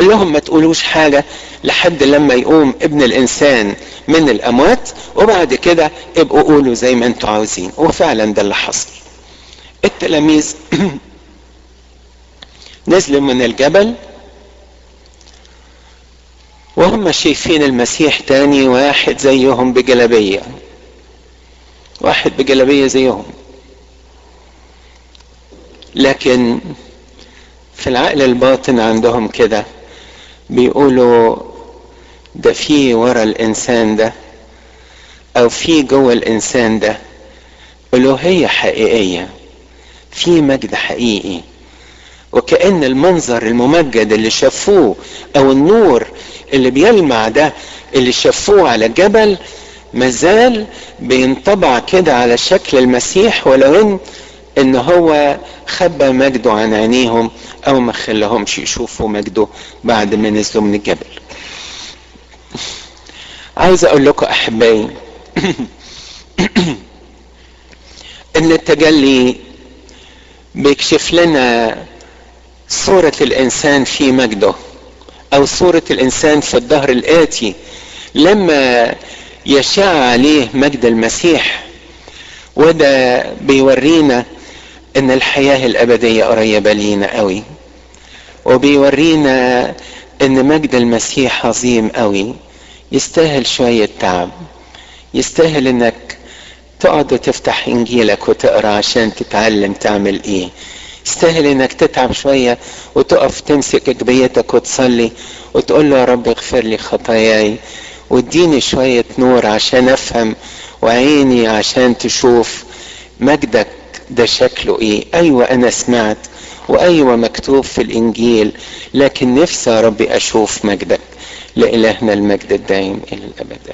لهم ما تقولوش حاجة لحد لما يقوم ابن الانسان من الاموات وبعد كده ابقوا قولوا زي ما انتوا عاوزين وفعلا ده اللي حصل التلاميذ نزلوا من الجبل وهم شايفين المسيح تاني واحد زيهم بجلبية واحد بجلبية زيهم لكن في العقل الباطن عندهم كده بيقولوا ده في ورا الانسان ده او في جوه الانسان ده الوهية حقيقية في مجد حقيقي وكأن المنظر الممجد اللي شافوه او النور اللي بيلمع ده اللي شافوه على الجبل مازال بينطبع كده على شكل المسيح ولو ان ان هو خبى مجده عن عينيهم او ما خلاهمش يشوفوا مجده بعد ما نزلوا من الجبل عايز اقول لكم احبائي ان التجلي بيكشف لنا صورة الانسان في مجده او صورة الانسان في الظهر الاتي لما يشاع عليه مجد المسيح وده بيورينا ان الحياة الابدية قريبة لينا قوي وبيورينا ان مجد المسيح عظيم قوي يستاهل شوية تعب يستاهل انك تقعد وتفتح انجيلك وتقرا عشان تتعلم تعمل ايه يستاهل انك تتعب شوية وتقف تمسك اجبيتك وتصلي وتقول له يا رب اغفر لي خطاياي واديني شوية نور عشان افهم وعيني عشان تشوف مجدك ده شكله ايه ايوه انا سمعت وايوه مكتوب في الانجيل لكن نفسي يا ربي اشوف مجدك لالهنا المجد الدائم الى الابد